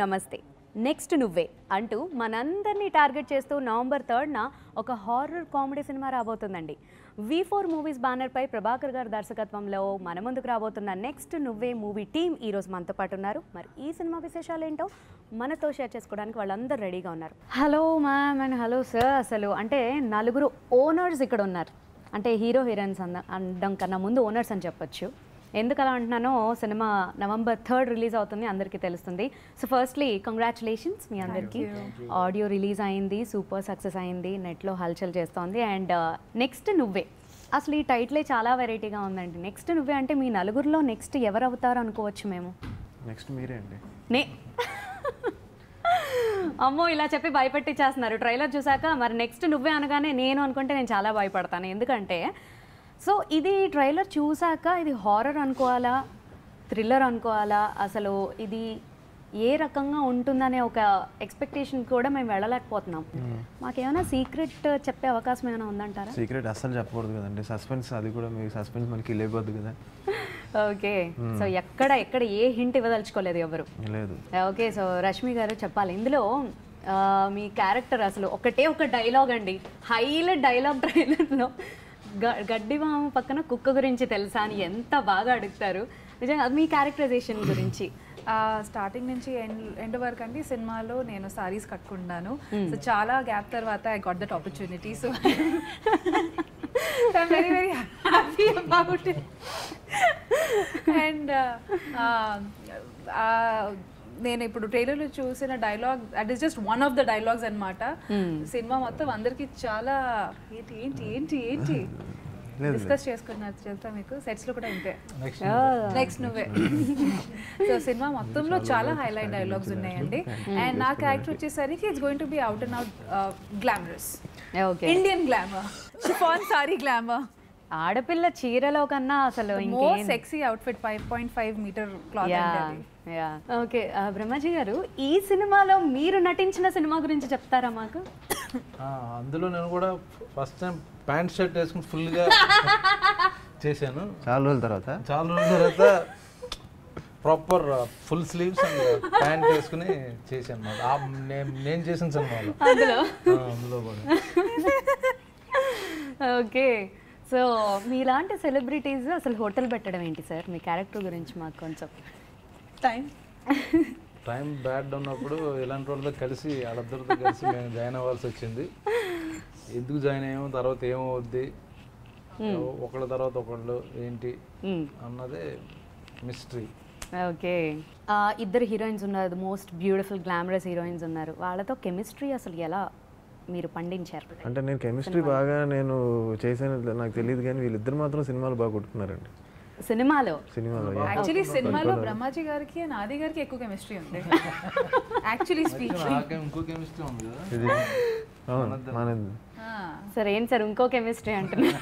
నమస్తే నెక్స్ట్ నువ్వే అంటూ మనందరినీ టార్గెట్ చేస్తూ నవంబర్ థర్డ్న ఒక హారర్ కామెడీ సినిమా రాబోతుందండి వి ఫోర్ మూవీస్ బ్యానర్పై ప్రభాకర్ గారి దర్శకత్వంలో మన ముందుకు రాబోతున్న నెక్స్ట్ నువ్వే మూవీ టీం ఈరోజు మనతో పాటు ఉన్నారు మరి ఈ సినిమా విశేషాలు ఏంటో మనతో షేర్ చేసుకోవడానికి వాళ్ళందరూ రెడీగా ఉన్నారు hello ma'am and hello sir అసలు అంటే నలుగురు ఓనర్స్ ఇక్కడ ఉన్నారు అంటే హీరో హీరోయిన్స్ అంద అనడం కన్నా ముందు ఓనర్స్ అని చెప్పొచ్చు ఎందుకు అలా అంటున్నానో సినిమా నవంబర్ థర్డ్ రిలీజ్ అవుతుంది అందరికీ తెలుస్తుంది సో ఫస్ట్లీ కంగ్రాచులేషన్స్ మీ అందరికీ ఆడియో రిలీజ్ అయింది సూపర్ సక్సెస్ అయింది నెట్లో హల్చల్ చేస్తోంది అండ్ నెక్స్ట్ నువ్వే అసలు ఈ టైటిలే చాలా వెరైటీగా ఉందండి నెక్స్ట్ నువ్వే అంటే మీ నలుగురిలో నెక్స్ట్ ఎవరు అవుతారు అనుకోవచ్చు మేము నెక్స్ట్ మీరే అండి నే అమ్మో ఇలా చెప్పి భయపెట్టించేస్తున్నారు ట్రైలర్ చూసాక మరి నెక్స్ట్ నువ్వే అనగానే నేను అనుకుంటే నేను చాలా భయపడతాను ఎందుకంటే సో ఇది ట్రైలర్ చూసాక ఇది హారర్ అనుకోవాలా థ్రిల్లర్ అనుకోవాలా అసలు ఇది ఏ రకంగా ఉంటుందనే ఒక ఎక్స్పెక్టేషన్ కూడా మేము వెళ్ళలేకపోతున్నాం మాకేమైనా సీక్రెట్ చెప్పే అవకాశం ఏమైనా ఉందంటారా సీక్రెట్ అస్సలు చెప్పకూడదు కదండి సస్పెన్స్ అది కూడా మీ సస్పెన్స్ మనకి కిల్ అయిపోద్ది కదా ఓకే సో ఎక్కడ ఎక్కడ ఏ హింట్ ఇవ్వదలుచుకోలేదు ఎవరు లేదు ఓకే సో రష్మి గారు చెప్పాలి ఇందులో ఆ, మీ క్యారెక్టర్ అసలు ఒకటే ఒక డైలాగ్ అండి హైలైట్ డైలాగ్ ట్రైలర్లో గడ్డి మామ పక్కన కుక్క గురించి తెలుసా అని ఎంత బాగా అడుగుతారు నిజంగా మీ క్యారెక్టరైజేషన్ గురించి స్టార్టింగ్ నుంచి ఎండ్ ఎండ్ వరకు అండి సినిమాలో నేను సారీస్ కట్టుకున్నాను సో చాలా గ్యాప్ తర్వాత I got that opportunity so very very happy about it and నేను ఇప్పుడు ట్రైలర్లో చూసిన dialogue that is just one of the dialogues అన్నమాట సినిమా మొత్తం అందరికి చాలా ఏంటి ఏంటి ఏంటి ఏంటి లేదు, డిస్కస్ చేసుకున్నారు తెలుసా మీకు సెట్స్ లో కూడా ఇంతే Oh, నెక్స్ట్ నువ్వే సో సినిమా మొత్తంలో చాలా హైలైట్ డైలాగ్స్ ఉన్నాయండి అండ్ నా క్యారెక్టర్ వచ్చేసరికి it's going to be out and out glamorous okay Indian glamour chiffon sari glamour ఆడపిల్ల చీరలో కన్నా అసలు మోర్ ఇంకేం sexy outfit five point five metre cloth yeah అండి యా ఓకే బ్రహ్మాజీ గారు ఈ సినిమాలో మీరు నటించిన సినిమా గురించి చెప్తారా మాకు ఆ, అందులో నేను కూడా ఫస్ట్ టైం ప్యాంట్ షర్ట్ వేసుకుని ఫుల్గా చేశాను చాలా రోజుల తర్వాత చాలా రోజుల తర్వాత proper full sleeves and pant వేసుకుని చేశాను అన్నమాట. ఆ నేను నేను చేసిన సినిమాలో అందులో ఆ, అందులో కూడా ఓకే సో మీలాంటి సెలబ్రిటీస్ అసలు హోటల్ పెట్టడం ఏంటి సార్ మీ క్యారెక్టర్ గురించి మాకు కొంచెం టైం టైం బ్యాడ్ ఉన్నప్పుడు ఇలాంటి వాళ్ళతో కలిసి వాళ్ళిద్దరితో కలిసి మేము జాయిన్ అవ్వాల్సి వచ్చింది ఎందుకు జాయిన్ అయ్యాము తర్వాత ఏమవుద్ది ఒకళ్ళ తర్వాత ఒకళ్ళు ఏంటి అన్నదే మిస్టరీ ఓకే ఇద్దరు హీరోయిన్స్ ఉన్నారు మోస్ట్ బ్యూటిఫుల్ గ్లామరస్ హీరోయిన్స్ ఉన్నారు వాళ్ళతో కెమిస్ట్రీ అసలు ఎలా మీరు పండించారు అంటే నేను కెమిస్ట్రీ బాగా నేను చేసాను నాకు తెలియదు కానీ వీళ్ళిద్దరు మాత్రం సినిమాలు బాగా కొట్టుకున్నారండి సినిమాలో సినిమాలో yeah. యాక్చువల్లీ సినిమాలో బ్రహ్మాజీ గారికి నాది గారికి ఎక్కువ కెమిస్ట్రీ ఉంది యాక్చువల్లీ స్పీక్ నాకే ఇంకో కెమిస్ట్రీ ఉంది కదా ఇది అవును మనది సార్ ఏం సార్ ఇంకో కెమిస్ట్రీ అంటున్నారు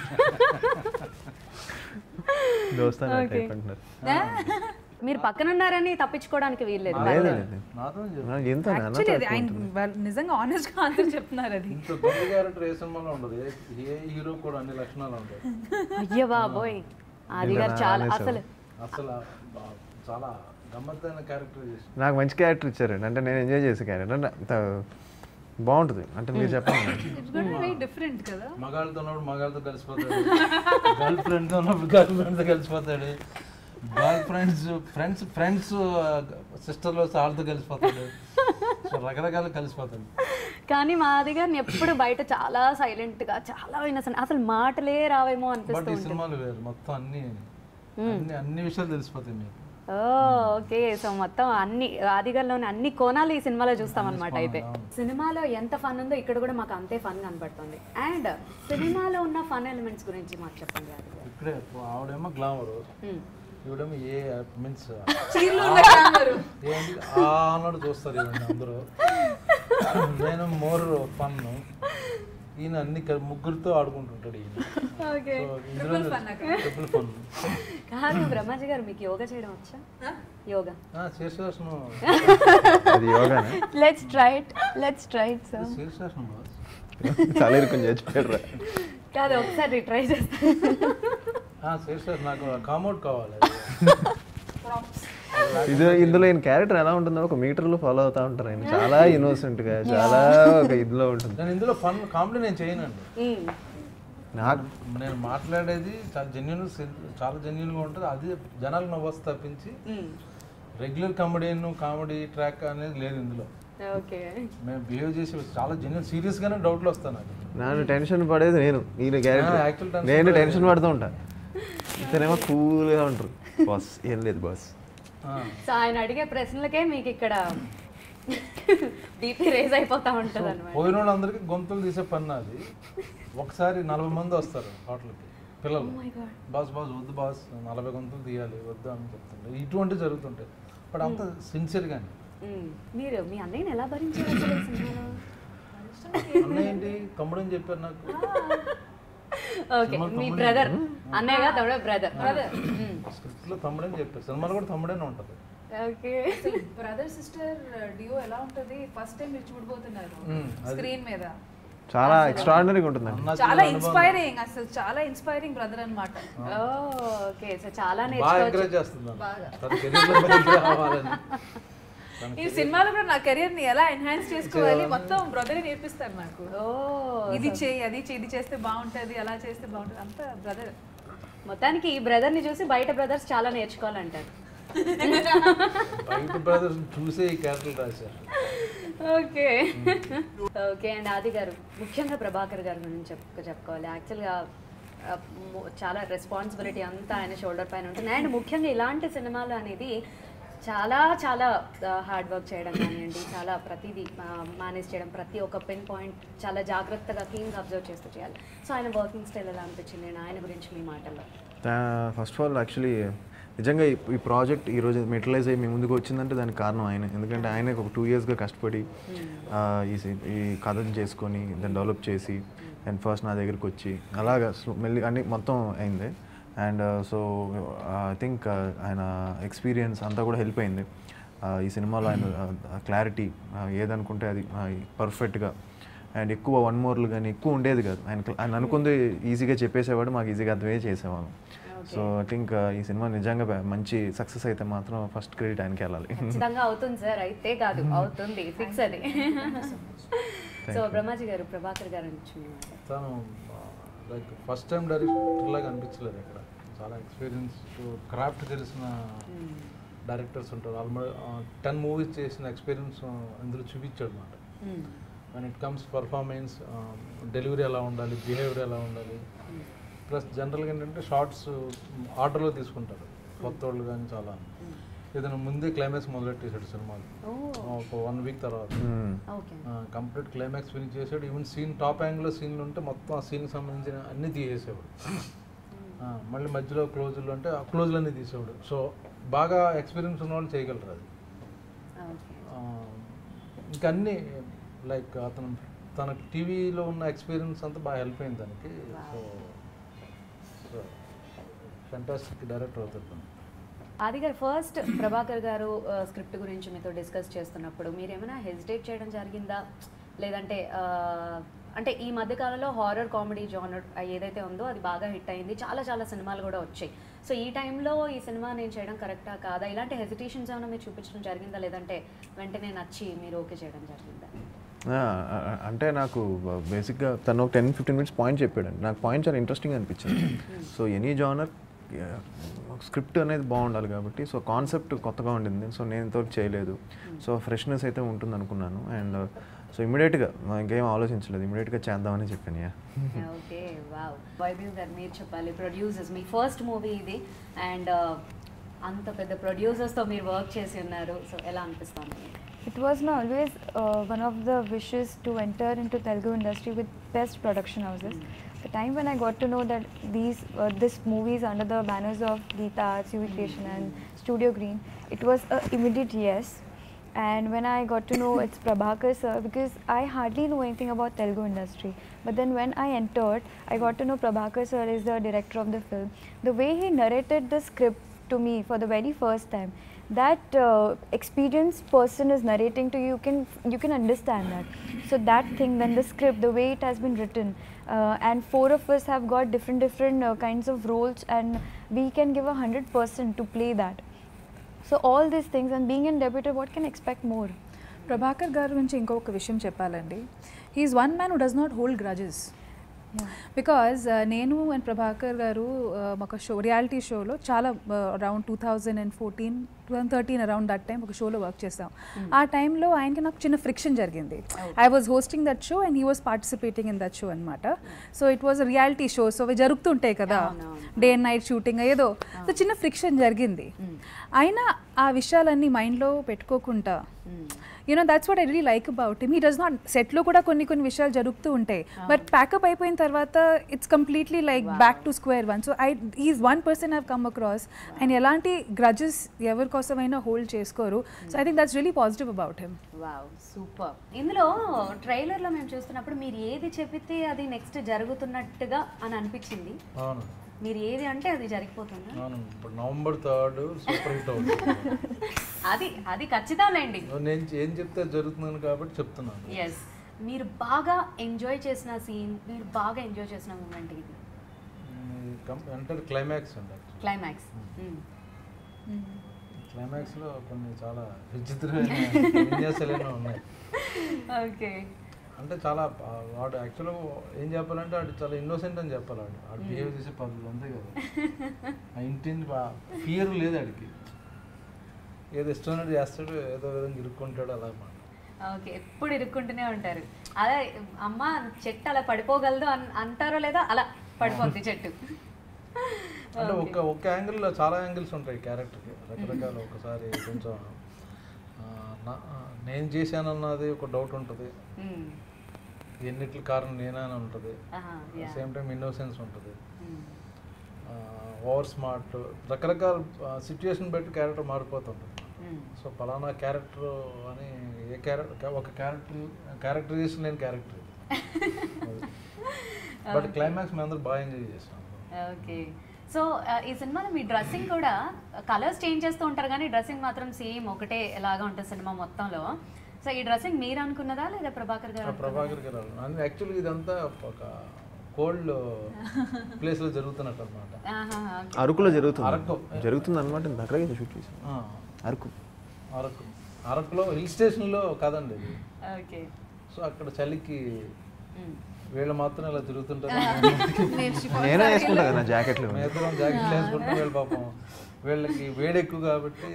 దోస్తాను Okay. టైప్ అంటున్నారు మీరు పక్కన ఉన్నారని తప్పించుకోవడానికి వీల్లేదు లేదు లేదు నాతో చెప్పు. నాకు ఎంత యాక్చువల్లీ అది ఆయన వాళ్ళు నిజంగా ఆనెస్ట్ గా ఆన్సర్ చెప్తున్నారు అది ఇంత గొప్ప క్యారెక్టర్ ఏ సినిమాలో ఉండదు ఏ- ఏ హీరో కూడా అన్ని లక్షణాలు ఉంటాయి అయ్య బాబోయ్ ఆది గారు చాలా అసలు అసలు బా- చాలా గమ్మత్తైన క్యారెక్టర్ చేసి నాకు మంచి క్యారెక్టర్ ఇచ్చారండి అంటే నేను ఎంజాయ్ చేసే క్యారెక్టర్ అంటే అంత బాగుంటుంది అంటే మీరు చెప్పండి ఇట్స్ గోట్ వెరీ డిఫరెంట్ కదా మగాళ్ళతో ఉన్నప్పుడు మగాళ్ళతో కలిసిపోతాడు గర్ల్ ఫ్రెండ్తో ఉన్నప్పుడు గర్ల్ ఫ్రెండ్తో కలిసిపోతాడు బాయ్ ఫ్రెండ్స్ ఫ్రెండ్స్ ఫ్రెండ్స్ సిస్టర్లో వాళ్ళతో కలిసిపోతాడు సో రకరకాల కలిసిపోతాడు కానీ మా ఆది గారిని ఎప్పుడు బయట చాలా సైలెంట్ గా చాలా innocent. అసలు మాటలే రావేమో బట్ అనిపిస్తూ ఈ ఉంటుంది సినిమాలు వేరు మొత్తం అన్ని అన్ని అన్ని విషయాలు తెలిసిపోతాయి మీకు ఓ ఓకే సో మొత్తం అన్ని ఆదిగారిలోని అన్ని కోణాలు ఈ సినిమాలో చూస్తాం అనమాట అయితే సినిమాలో ఎంత ఫన్ ఉందో ఇక్కడ కూడా మాకు అంతే ఫన్ కనబడుతుంది అండ్ సినిమాలో ఉన్న ఫన్ ఎలిమెంట్స్ గురించి మాకు చెప్పండి ఆది గారు ఇక్కడే ఆవిడేమో గ్లామర్ Hmm. ఇవిడేమో ఏ మీన్స్ చీరలు ఉన్న glamour. ఏంటి ఆ అన్నాడు చూస్తారు ఇవన్నీ అందరూ నేను మోర్ ఫన్ ఈయన అన్ని కల్- ముగ్గురితో ఆడుకుంటుంటాడు ఈయన ఓకే సో ఇందులో ట్రిపుల్ ఫన్ కాదు బ్రహ్మాజీ గారు మీకు యోగా చేయడం వచ్చా యోగా శీర్షాసనం అది యోగానే let's try it let's try it sir శీర్షాసనం బాస్ చాలా ఇరుకుని చచ్చిపోయారు కాదు ఒకసారి ట్రై చేస్తాను శీర్షాసనం నాకు కామౌట్ కావాలి అది ఇది ఇందులో ఈయన క్యారెక్టర్ ఎలా ఉంటుందో ఒక మీటర్లో ఫాలో అవుతా ఉంటారు ఆయన చాలా innocent గా చాలా ఒక ఇదిలో ఉంటుంది నేను ఇందులో ఫన్ కామెడీ నేను చేయనండి మ్మ్. నాకు నేను మాట్లాడేది చాలా జెన్యున్ చాలా జెన్యున్గా ఉంటుంది అది జనాలకు నవ్వొస్తే తప్పించి మ్మ్. రెగ్యులర్ కామెడీన్ కామెడీ ట్రాక్ అనేది లేదు ఇందులో ఓకే మేము బిహేవ్ చేసి చాలా జెన్యున్ సీరియస్గానే డౌట్లు వస్తాను నాకు నాకు టెన్షన్ పడేది నేను ఈయన actual క్యారెక్టర్ tension నేను టెన్షన్ పడుతూ ఉంటా ఇతనేమో కూల్గా ఉంటారు బాస్ ఏం లేదు బాస్ ఆ, సో ఆయన అడిగే ప్రశ్నలకే మీకు ఇక్కడ బీపీ రేజ్ అయిపోతా ఉంటుంది అనమాట పోయిన వాళ్ళందరికీ గొంతులు తీసే పని అది ఒకసారి నలభై మంది వస్తారు హోటల్కి పిల్లలు బాస్ బాస్ వద్దు బాస్ నలభై గొంతులు తీయాలి వద్దు అని చెప్తుంటారు ఇటువంటివి జరుగుతుంటాయి బట్ అంత సిన్సియర్గానే మీరు మీ అన్నయ్యని ఎలా భరించారు అసలు ఈ సినిమాలో అన్నయ్య ఏంటి తమ్ముడు అని చెప్పారు నాకు ఓకే మీ బ్రదర్ అన్నయ్యగా తమ్ముడు బ్రదర్ బ్రదర్ స్క్రిప్ట్లో తమ్ముడు అని చెప్పారు సినిమాలో కూడా తమ్ముడేనే ఉంటుంది ఓకే బ్రదర్ సిస్టర్ డియో ఎలా ఉంటది ఫస్ట్ టైం మీరు చూడబోతున్నారు మ్మ్, అది- స్క్రీన్ మీద చాలా ఎక్స్ట్రాడినరీగా ఉంటుందండి అన్న చాలా ఇన్స్పైరింగ్ అసలు చాలా ఇన్స్పైరింగ్ బ్రదర్ అన్నమాట ఓకే సో చాలా బాగా నేర్చుకోవచ్చు ఎంకరేజ్ చేస్తుంది తన కెరీర్లో పైకి రావాలని ఈ సినిమాలో కూడా నా కెరియర్ ని ఎలా ఎన్హాన్స్ చేసుకోవాలి మొత్తం బ్రదర్ నేర్పిస్తారు నాకు ఓ ఇది చేయి అది చేయి ఇది చేస్తే బాగుంటది అలా చేస్తే బాగుంటది అంతా బ్రదర్ మొత్తానికి ఈ బ్రదర్ ని చూసి బయట బ్రదర్స్ చాలా నేర్చుకోవాలంటారు బయట బ్రదర్స్ చూసే ఈ క్యారెక్టర్ రాశారు ఓకే ఓకే అండ్ ఆది గారు ముఖ్యంగా ప్రభాకర్ గారి గురించి చెప్ప చెప్పుకోవాలి యాక్చువల్గా ఆ, ము- చాలా రెస్పాన్సిబిలిటీ అంతా ఆయన షోల్డర్ పైన ఉంటుంది అండ్ ముఖ్యంగా ఇలాంటి సినిమాలు అనేది చాలా చాలా హార్డ్ వర్క్ చేయడం కానివ్వండి చాలా ప్రతిదీ మేనేజ్ చేయడం ప్రతి ఒక్క పెన్ పాయింట్ చాలా జాగ్రత్తగా క్లీన్గా అబ్జర్వ్ చేస్తూ చేయాలి సో ఆయన వర్కింగ్ స్టైల్ ఎలా అనిపించింది నేను ఆయన గురించి మీ మాటల్లో ఫస్ట్ ఆఫ్ ఆల్ యాక్చువల్లీ నిజంగా ఈ- ఈ ప్రాజెక్ట్ ఈరోజు మెటలైజ్ అయ్యి మీ ముందుకు వచ్చిందంటే దానికి కారణం ఆయన ఎందుకంటే ఆయన ఒక టూ ఇయర్స్గా కష్టపడి ఆ, ఈ సి- ఈ కథను చేసుకొని దాన్ని డెవలప్ చేసి అండ్ ఫస్ట్ నా దగ్గరికి వచ్చి అలాగా స్లో- మెల్లి అన్ని మొత్తం అయింది అండ్ సో ఐ థింక్ ఆయన ఎక్స్పీరియన్స్ అంతా కూడా హెల్ప్ అయింది ఆ, ఈ సినిమాలో ఆయన క్లారిటీ ఏదనుకుంటే అది పర్ఫెక్ట్గా అండ్ ఎక్కువ వన్ మోర్లు కానీ ఎక్కువ ఉండేది కాదు ఆయన ఆయన అనుకుంది ఈజీగా చెప్పేసేవాడు మాకు ఈజీగా అర్థమే చేసేవాళ్ళం సో ఐ థింక్ ఈ సినిమా నిజంగా బ- మంచి సక్సెస్ అయితే మాత్రం ఫస్ట్ క్రెడిట్ ఆయనకి వెళ్ళాలి ఖచ్చితంగా అవుతుంది సార్ అయితే కాదు అవుతుంది ఫిక్స్ అది సో బ్రహ్మాజీ గారు ప్రభాకర్ గారు నుంచి మీ మాట. తను లైక్ ఫస్ట్ టైం డైరెక్టర్ లాగా అనిపించలేదు ఇక్కడ చాలా ఎక్స్పీరియన్స్ క్రాఫ్ట్ తెలిసిన డైరెక్టర్స్ ఉంటారు ఆల్మోస్ట్ టెన్ మూవీస్ చేసిన ఎక్స్పీరియన్స్ ఇందులో చూపించాడు అనమాట మ్మ్. One it comes performance delivery ఎలా ఉండాలి బిహేవియర్ ఎలా ఉండాలి ప్లస్ జనరల్గా ఏంటంటే షార్ట్స్ ఆర్డర్లో తీసుకుంటారు కొత్త వాళ్ళు కానీ చాలా ఏదైనా ముందే క్లైమాక్స్ మొదలెట్టేసాడు సినిమాలు ఓ ఒక వన్ వీక్ తర్వాత మ్మ్. ఓకే కంప్లీట్ క్లైమాక్స్ ఫినిష్ చేసాడు ఈవెన్ సీన్ టాప్ యాంగిల్లో సీన్లు ఉంటే మొత్తం ఆ సీన్కి సంబంధించిన అన్నీ తీసేసేవాడు ఆ, మళ్ళీ మధ్యలో క్లోజులు అంటే ఆ క్లోజులు అన్నీ తీసేవాడు సో బాగా ఎక్స్పీరియన్స్ ఉన్న వాళ్ళు చేయగలరు అది ఓకే ఆ, ఇంకా అన్నీ లైక్ అతను తన టీవీలో ఉన్న ఎక్స్పీరియన్స్ అంతా బాగా హెల్ప్ అయింది దానికి సో సో ఫెంటాస్టిక్ డైరెక్టర్ అవుతాడు తను. ఆది గారు ఫస్ట్ ప్రభాకర్ గారు స్క్రిప్ట్ గురించి మీతో డిస్కస్ చేస్తున్నప్పుడు మీరు ఏమైనా హెసిటేట్ చేయడం జరిగిందా లేదంటే ఆ, అంటే ఈ మధ్య కాలంలో హారర్ కామెడీ జానర్ ఏదైతే ఉందో అది బాగా హిట్ అయింది చాలా చాలా సినిమాలు కూడా వచ్చాయి సో ఈ టైంలో ఈ సినిమా నేను చేయడం కరెక్టా కాదా ఇలాంటి హెసిటేషన్స్ ఏమైనా మీరు చూపించడం జరిగిందా లేదంటే వెంటనే నచ్చి మీరు ఓకే చేయడం జరిగిందా ఆ, ఆ, అంటే నాకు బేసిక్గా తను ఒక టెన్ ఫిఫ్టీన్ మినిట్స్ పాయింట్ చెప్పాడండి నాకు పాయింట్ చాలా ఇంట్రెస్టింగ్ అనిపించింది సో ఎనీ జానర్ స్క్రిప్ట్ అనేది బాగుండాలి కాబట్టి సో కాన్సెప్ట్ కొత్తగా ఉండింది సో నేను ఇంతవరకు చేయలేదు సో ఫ్రెష్నెస్ అయితే ఉంటుంది అనుకున్నాను అండ్ సో ఇమీడియట్గా ఇంకేం ఆలోచించలేదు ఇమీడియట్గా చేద్దామని చెప్పాను యా ఓకే వావ్ వైభవ్ గారు మీరు చెప్పాలి ప్రొడ్యూసర్స్ మీ ఫస్ట్ మూవీ ఇది అండ్ అంత పెద్ద ప్రొడ్యూసర్స్తో మీరు వర్క్ చేసి ఉన్నారు సో ఎలా అనిపిస్తుంది మీకు? It was my always uh, one of the wishes to enter into Telugu industry with best production houses. The time when I got to know that these uh, this movies under the banners of Geeta Arts, UV Creation and Studio Green, it was a immediate yes. And when I got to know it's Prabhakar sir, because I hardly know anything about Telugu industry. But then when I entered, I got to know Prabhakar sir is the director of the film. The way he narrated the script to me for the very first time, that uh, experienced person is narrating to you, you can you can understand that. So that thing, then the script, the way it has been written, uh, and four of us have got different different uh, kinds of roles, and we can give a hundred percent to play that. So all these things and being in debuted, what can I expect more? Prabhakar గారి గురించి ఇంకొక విషయం చెప్పాలండి he is one man who does not hold grudges because నేను and Prabhakar గారు uh, ఒక show reality షోలో చాలా around two thousand and fourteen two thousand thirteen around that time ఒక షోలో వర్క్ చేస్తాం ఆ టైంలో ఆయనకి నాకు చిన్న ఫ్రిక్షన్ జరిగింది I was hosting that show and he was participating in that show అనమాట so it was reality show so అవి జరుగుతుంటాయి కదా డే అండ్ నైట్ షూటింగ్ ఏదో సో చిన్న ఫ్రిక్షన్ జరిగింది అయినా ఆ విషయాలన్నీ మైండ్లో పెట్టుకోకుండా you know that's what I really like about him he does not సెట్లో కూడా కొన్ని కొన్ని విషయాలు జరుగుతూ ఉంటాయి బట్ ప్యాకప్ అయిపోయిన తర్వాత it's completely like back to square one so I is one person have come across and ఎలాంటి గ్రజెస్ ఎవరి కోసమైనా హోల్డ్ చేసుకోరు so I think that's really positive about him wow super ఇందులో ట్రైలర్లో మేము చూస్తున్నప్పుడు మీరు ఏది చెప్పితే అది నెక్స్ట్ జరుగుతున్నట్టుగా అని అనిపించింది అవును మీరు ఏది అంటే అది జరిగిపోతుంది అవును ఇప్పుడు నవంబర్ థర్డ్ సూపర్ హిట్ అవుతుంది అది అది ఖచ్చితంలేండి నేను ఏం చెప్తే అది జరుగుతున్నాను కాబట్టి చెప్తున్నాను ఎస్ మీరు బాగా ఎంజాయ్ చేసిన సీన్ మీరు బాగా ఎంజాయ్ చేసిన మూమెంట్ ఇది ఈ కం- అంటే క్లైమాక్స్ అండి క్లైమాక్స్ క్లైమాక్స్లో కొన్ని చాలా విచిత్రమైన విన్యాసాలు ఉన్నాయి ఓకే అంటే చాలా ఆ, వాడు యాక్చువల్గా ఏం చెప్పాలంటే వాడు చాలా ఇన్నోసెంట్ అని చెప్పాలి వాడు వాడు బిహేవ్ చేసే పద్ధతులు అంతే కదా ఆ ఇంటిని ఫియర్ లేదు వాడికి ఏదో ఇష్టమైనట్టు చేస్తాడు ఏదో విధంగా ఇరుక్కుంటాడు అలా మాట ఓకే ఎప్పుడు ఇరుక్కుంటూనే ఉంటారు అదే అమ్మ చెట్టు అలా పడిపోగలదు అన్ అంటారో లేదా అలా పడిపోద్ది చెట్టు అంటే ఒక ఒక యాంగిల్లో చాలా యాంగిల్స్ ఉంటాయి క్యారెక్టర్కి రకరకాల ఒకసారి కొంచెం ఆ, నా- ఆ, నేను చేశానన్నది ఒక డౌట్ ఉంటుంది మ్మ్. ఎన్నిటి కారణం నేనా అని ఉంటుంది ఆహా, yeah. సేమ్ టైం ఇన్నోసెన్స్ ఉంటుంది మ్మ్. ఓవర్ స్మార్ట్ రకరకాల సిచ్యుయేషన్ బట్టి క్యారెక్టర్ మారిపోతుంటుంది మ్మ్. సో పలానా క్యారెక్టర్ అని ఏ క్యారెక్టర్ ఒక క్యారెక్టర్ క్యారెక్టరైజేషన్ లేని క్యారెక్టర్ బట్ క్లైమాక్స్ మేము అందరూ బాగా ఎంజాయ్ చేసాం ఓకే సో ఆ, ఈ సినిమాలో మీ డ్రెస్సింగ్ కూడా కలర్స్ చేంజ్ చేస్తూ ఉంటారు కానీ డ్రెస్సింగ్ మాత్రం సేమ్ ఒకటే లాగా ఉంటుంది సినిమా మొత్తంలో సో ఈ డ్రెస్సింగ్ మీరు అనుకున్నదా లేదా ప్రభాకర్ గారు అనుకున్నదా? ప్రభాకర్ గారు యాక్చువల్గా ఇదంతా ఒక కోల్డ్ ప్లేస్లో జరుగుతున్నట్టు అనమాట ఆహా, okay. అరకులో జరుగుతుంది అరకు. జరుగుతుంది అనమాట అక్కడే షూట్ చేసాం అరకు అరకు అరకులో హిల్ స్టేషన్లో కాదండి ఇది ఓకే సో అక్కడ చలికి మ్మ్. వీళ్ళు మాత్రం ఇలా తిరుగుతుంటారు నేనే వేసుకుంటా కదా నా జాకెట్లు మేమిద్దరం జాకెట్లు వేసుకుంటాం వీళ్ళు పాపం వీళ్ళకి వేడి ఎక్కువ కాబట్టి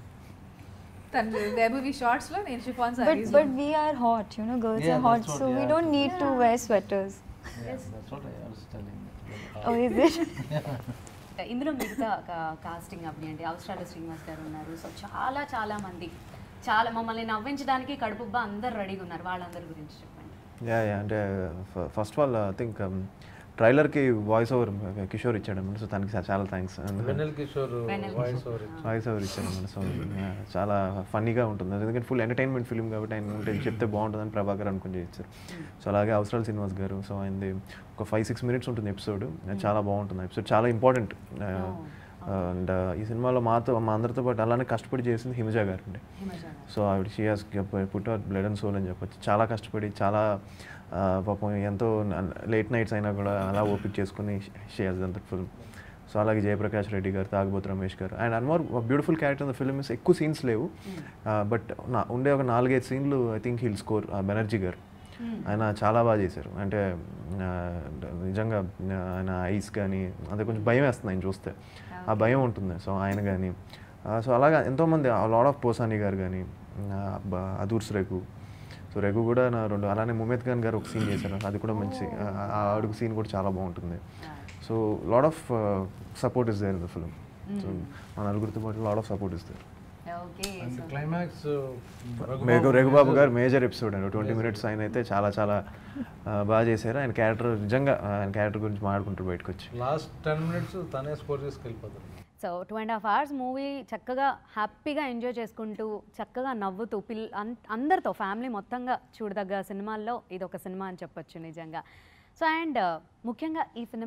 తను దేబువి షార్ట్స్లో నేను chiffon But saris but we are hot, you know, girls Yeah, are hot, that's what- so we yeah, don't that's need to wear sweaters. that's what I was telling. Oh, is it? ఇందులో మిగతా casting అవ్వండి అవసరాలు శ్రీనివాస్ గారు ఉన్నారు so చాలా చాలా మంది చాలా మమ్మల్ని నవ్వించడానికి కడుపుబ్బా అందరు రెడీగా ఉన్నారు వాళ్ళందరి గురించి చెప్పండి యా యా అంటే first of all I think ట్రైలర్కి వాయిస్ ఓవర్ కిషోర్ ఇచ్చాడు సో తనకి చా- చాలా thanks Vennela Kishore Vennela voice over voice over ఇచ్చాడు మన సో yeah, చాలా ఫన్నీగా ఉంటుంది ఎందుకంటే ఫుల్ ఎంటర్టైన్మెంట్ ఫిల్మ్ కాబట్టి ఆయన ఉంటే చెప్తే బాగుంటుందని ప్రభాకర్ అనుకుని చేశారు సో అలాగే అవసరాలు శ్రీనివాస్ గారు సో ఆయనది ఒక ఫైవ్ సిక్స్ మినిట్స్ ఉంటుంది ఎపిసోడ్ చాలా బాగుంటుంది ఎపిసోడ్ చాలా ఇంపార్టెంట్ అండ్ ఈ సినిమాలో మాతో మా అందరితో పాటు అలానే కష్టపడి చేసింది హిమజ గారు అండి హిమజ సో ఆవిడ she has put our blood and soul అని చెప్పొచ్చు చాలా కష్టపడి చాలా ఆ, పాపం ఎంతో లేట్ నైట్స్ అయినా కూడా అలా ఓపిక చేసుకుని షీ హాస్ అంత ఫిల్మ్ సో అలాగే జయప్రకాష్ రెడ్డి గారు తాగబోతు రమేష్ గారు and one more beautiful character in the film is ఎక్కువ సీన్స్ లేవు బట్ నా ఉండే ఒక నాలుగైదు సీన్లు I think hill score Banerjee గారు ఆయన చాలా బాగా చేశారు అంటే ఆ, నిజంగా ఆ, ఆయన ఐస్ కానీ అదే కొంచెం భయం వేస్తుంది ఆయన చూస్తే ఆ భయం ఉంటుంది సో ఆయన కానీ సో అలాగా ఎంతోమంది లాడ్ ఆఫ్ పోసాని గారు కానీ అదూర్స్ రఘు సో రఘు కూడా నా రెండు అలానే ముమేద్ ఖాన్ గారు ఒక సీన్ చేశారు అది కూడా మంచి ఆ- ఆ అడుగు సీన్ కూడా చాలా బాగుంటుంది so lot of support is there in the film so మా నలుగురితో పాటు lot of support is there okay and climax Megha Raghubabu గారు మేజర్ ఎపిసోడ్ అండి ట్వంటీ మినిట్స్ ఆయన అయితే చాలా చాలా ఆ, బాగా చేశారు ఆయన క్యారెక్టర్ నిజంగా ఆయన క్యారెక్టర్ గురించి మాట్లాడుకుంటారు బయటకు వచ్చి లాస్ట్ టెన్ మినిట్స్ తనే స్కోర్ చేసుకెళ్ళిపోతాడు so two and half hours movie చక్కగా హ్యాపీగా ఎంజాయ్ చేసుకుంటూ చక్కగా నవ్వుతూ పిల్ అన్- అందరితో ఫ్యామిలీ మొత్తంగా చూడదగ్గ సినిమాల్లో ఇది ఒక సినిమా అని చెప్పొచ్చు నిజంగా సో అండ్ ముఖ్యంగా ఈ సినిమా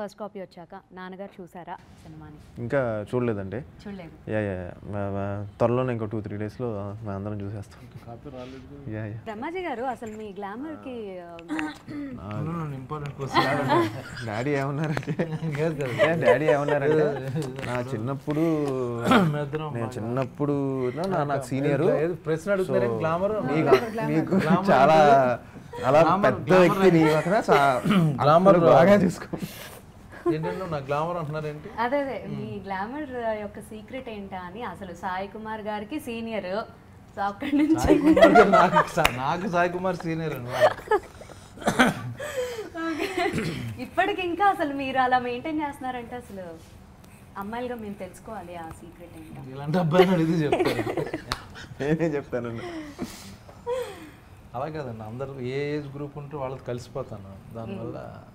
ఫస్ట్ కాపీ వచ్చాక నాన్నగారు చూసారా సినిమాని ఇంకా చూడలేదండి చూడలేదు యా యా యా. మా- మా త్వరలోనే ఇంకో టూ త్రీ డేస్లో మేము అందరం చూసేస్తాం కాపీ రాలేదు యా యా బ్రహ్మాజీ గారు అసలు మీ గ్లామర్కి ఇంపార్టెంట్ క్వశ్చన్ డాడీ ఏమన్నారంటే కాదు కదా ఏ, డాడీ ఏమన్నారంటే నా చిన్నప్పుడు మేమిద్దరం నేను చిన్నప్పుడు నా- నా- నాకు సీనియర్ ఏదో ప్రశ్న అడుగుతారే గ్లామర్ నీకు చాలా అలా పెద్ద వ్యక్తి నీ పక్కన గ్లామర్ బాగా చూసుకో ఏంటంటే నా గ్లామర్ అంటున్నారేంటి అదే అదే మీ గ్లామర్ యొక్క సీక్రెట్ ఏంటా అని అసలు సాయి కుమార్ గారికి సీనియర్ సో అక్కడి నుంచి సాయి కుమార్ గారు నాకు సా- నాకు సాయి కుమార్ సీనియర్ అండి ఇప్పటికి ఇంకా అసలు మీరు అలా మెయింటైన్ చేస్తున్నారంటే అసలు అమ్మాయిలుగా మేము తెలుసుకోవాలి ఆ సీక్రెట్ ఏంటో ఇలాంటి అబ్బాయిని అడిగితే చెప్తారు నేనే చెప్తానండి అలా కాదండి అందరూ ఏ ఏజ్ గ్రూప్ ఉంటే వాళ్ళతో కలిసిపోతాను దానివల్ల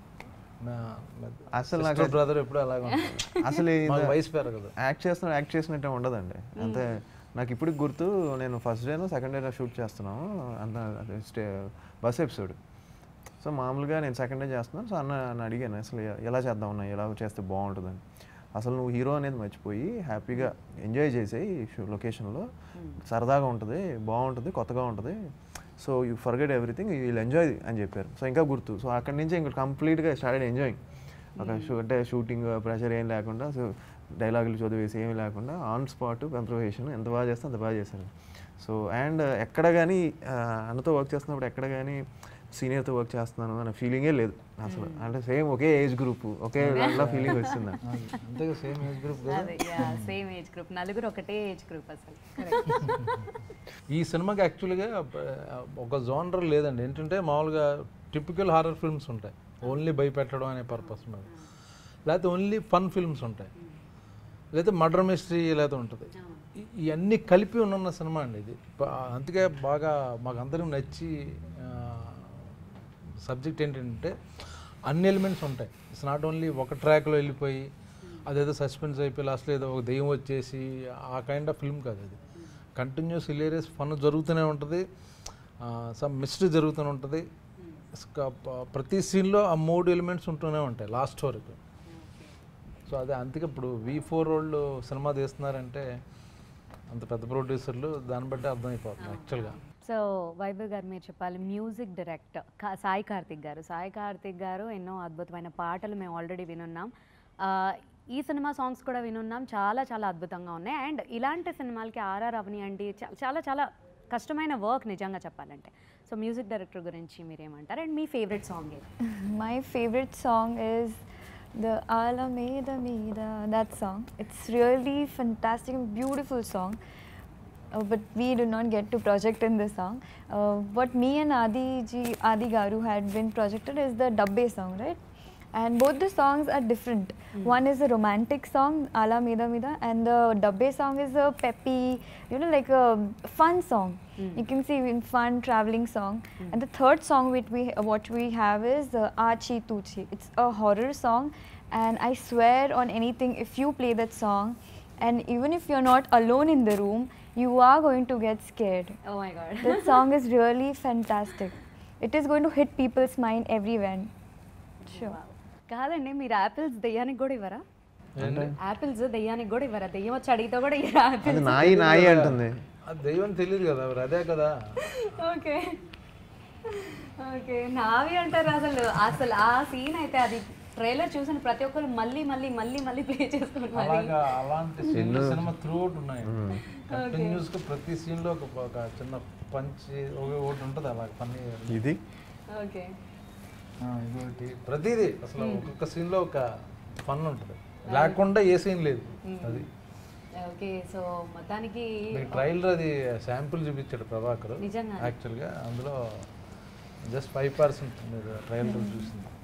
అసలు అసలు బ్రదర్ ఎప్పుడు అలాగే ఉంటారు అసలు ఈ- మాకు వయసు పెరగదు యాక్ట్ చేస్తున్నా యాక్ట్ చేసినట్టే ఉండదండి అంతే నాకు ఇప్పటికి గుర్తు నేను ఫస్ట్ డేను సెకండ్ డే షూట్ చేస్తున్నాము అంత అదే స్టే బస్ ఎపిసోడ్ సో మామూలుగా నేను సెకండ్ డే చేస్తున్నాను సో అన్న నన్ను అడిగాను అసలు ఎ- ఎలా చేద్దాం అన్న ఎలా చేస్తే బాగుంటుందని అసలు నువ్వు హీరో అనేది మర్చిపోయి హ్యాపీగా ఎంజాయ్ చేసేయి లొకేషన్లో సరదాగా ఉంటుంది బాగుంటుంది కొత్తగా ఉంటుంది so you forget everything you will enjoy అని చెప్పారు సో ఇంకా గుర్తు సో అక్కడి నుంచి ఇంకా కంప్లీట్గా స్టార్టెడ్ ఎంజాయింగ్ ఒక షూ అంటే షూటింగ్ ప్రెషర్ ఏం లేకుండా సో డైలాగులు చదివేసి ఏమీ లేకుండా ఆన్ స్పాట్ కంప్రవేషన్ ఎంత బాగా చేస్తే అంత బాగా చేశారు సో అండ్ ఎక్కడ కానీ అన్నతో వర్క్ చేస్తున్నప్పుడు ఎక్కడ కానీ సీనియర్తో వర్క్ చేస్తున్నాను అనే ఫీలింగే లేదు అసలు అంటే సేమ్ ఒకే ఏజ్ గ్రూప్ ఒకే దాంట్లో ఫీలింగ్ వస్తుంది నాకు. అంతేగా సేమ్ ఏజ్ గ్రూప్ కదా అదే సేమ్ ఏజ్ గ్రూప్ నలుగురు ఒకటే ఏజ్ గ్రూప్ అసలు ఈ సినిమాకి యాక్చువల్గా ఒక జోనర్ లేదండి ఏంటంటే మామూలుగా టిపికల్ హారర్ ఫిల్మ్స్ ఉంటాయి ఓన్లీ భయపెట్టడం అనే పర్పస్ మీద లేకపోతే ఓన్లీ ఫన్ ఫిల్మ్స్ ఉంటాయి లేకపోతే మర్డర్ మిస్టరీ లేకపోతే ఉంటుంది ఈ- ఇవన్నీ కలిపి ఉన్న సినిమా అండి ఇది బా- అందుకే బాగా మాకు అందరికి నచ్చి సబ్జెక్ట్ ఏంటంటే అన్ని ఎలిమెంట్స్ ఉంటాయి ఇట్స్ నాట్ ఓన్లీ ఒక ట్రాక్లో వెళ్ళిపోయి అదేదో సస్పెన్స్ అయిపోయి లాస్ట్లో ఏదో ఒక దెయ్యం వచ్చేసి ఆ కైండ్ ఆఫ్ ఫిల్మ్ కాదు అది కంటిన్యూస్ హిలేరియస్ ఫన్ జరుగుతూనే ఉంటుంది సమ్ మిస్టరీ జరుగుతూనే ఉంటుంది స్క- ప- ప్రతి సీన్లో ఆ మూడు ఎలిమెంట్స్ ఉంటూనే ఉంటాయి లాస్ట్ వరకు సో అదే అందుకే ఇప్పుడు వి ఫోర్ వాళ్ళు సినిమా తీస్తున్నారంటే అంత పెద్ద ప్రొడ్యూసర్లు దాన్ని బట్టి అర్థమైపోతుంది యాక్చువల్గా సో వైభవ్ గారు మీరు చెప్పాలి మ్యూజిక్ డైరెక్టర్ కా- సాయి కార్తిక్ గారు సాయి కార్తిక్ గారు ఎన్నో అద్భుతమైన పాటలు మేము ఆల్రెడీ వినున్నాం ఆ, ఈ సినిమా సాంగ్స్ కూడా వినున్నాం చాలా చాలా అద్భుతంగా ఉన్నాయి అండ్ ఇలాంటి సినిమాలకి ఆర్ఆర్ అవనియండి చా- చాలా చాలా కష్టమైన వర్క్ నిజంగా చెప్పాలంటే సో మ్యూజిక్ డైరెక్టర్ గురించి మీరేమంటారు అండ్ మీ ఫేవరెట్ సాంగ్ ఏది My favorite song is the Alameda Mida, that song. It's really fantastic and beautiful song. Uh, but we did not get to project in this song. Uh, what me and Adi ji, Adi Garu had been projected is the Dabbe song, right? And both the songs are different. One is a romantic song, Ala Mida Mida, and the Dabbe song is a peppy, you know, like a fun song. You can see in fun traveling song. And the third song which we what we have is uh, Achi Tuchi. It's a horror song, and I swear on anything, if you play that song, and even if you're not alone in the room, you are going to get scared. Oh my god that song is really fantastic. It is going to hit people's mind everywhere. Sure. కాదండి మీరు apples దెయ్యానికి కూడా ఇవ్వరా apples దెయ్యానికి కూడా ఇవ్వరా దెయ్యం వచ్చి అడిగితే కూడా ఇవ్వరా అది యాపిల్స్ నాయి నాయి అంటుంది అది దైవం తెలియదు కదా మరి అదే కదా ఓకే ఓకే నావి అంటారు అసలు అసలు ఆ సీన్ అయితే అది ట్రైలర్ చూసిన ప్రతి ఒక్కరు మళ్ళీ మళ్ళీ మళ్ళీ మళ్ళీ ప్లే చేసుకుని మరి అలాగా అలాంటి సీన్లు సినిమా త్రూ అవుట్ ఉన్నాయి కంటిన్యూస్ గా ప్రతి సీన్ లో ఒక ఒక చిన్న పంచ్ ఒకటి ఉంటుంది అలా పని ఇది ఓకే ఇదొకటి ప్రతిదీ అసలు ఒక్కొక్క సీన్ లో ఒక ఫన్ ఉంటుంది లేకుండా ఏ సీన్ లేదు అది ఓకే సో మొత్తానికి ట్రైలర్ అది శాంపుల్ చూపించాడు ప్రభాకర్ నిజంగా యాక్చువల్గా అందులో జస్ట్ ఫైవ్ పర్సెంట్ మీరు ట్రైలర్ చూసింది